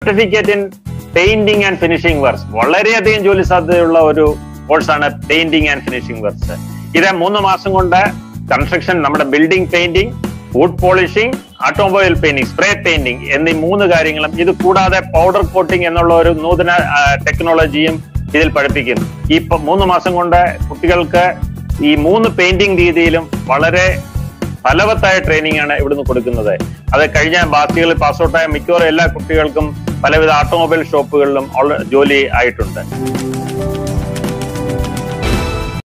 certificate in painting and finishing works വളരെയധികം ജോലി സാധ്യതയുള്ള ഒരു കോഴ്സാണ് പെയിന്റിംഗ് ആൻഡ് ഫിനിഷിംഗ് വർക്ക്സ് ഇത് മൂന്ന് മാസം കൊണ്ട് കൺസ്ട്രക്ഷൻ നമ്മുടെ building painting wood polishing automobile painting spray painting എന്നീ മൂന്ന് കാര്യങ്ങളും ഇത് കൂടാതെ പൗഡർ കോട്ടിംഗ് എന്നുള്ള ഒരു നൂതന ടെക്നോളജിയും ഇതിൽ പഠിപ്പിക്കുന്നു ഈ പ- മൂന്ന് മാസം കൊണ്ട് കുട്ടികൾക്ക് ഈ മൂന്ന് പെയിന്റിംഗ് രീതിയിലും വളരെ ഫലവത്തായ ട്രെയിനിങ് ആണ് ഇവിടുന്ന് കൊടുക്കുന്നത് അത് കഴിഞ്ഞ ബാക്കികളിൽ പാസ്ഔട്ടായ മിക്കവാറും എല്ലാ കുട്ടികൾക്കും പലവിധ ഓട്ടോമൊബൈൽ ഷോപ്പുകളിലും ഉള്ള- ജോലി ആയിട്ടുണ്ട്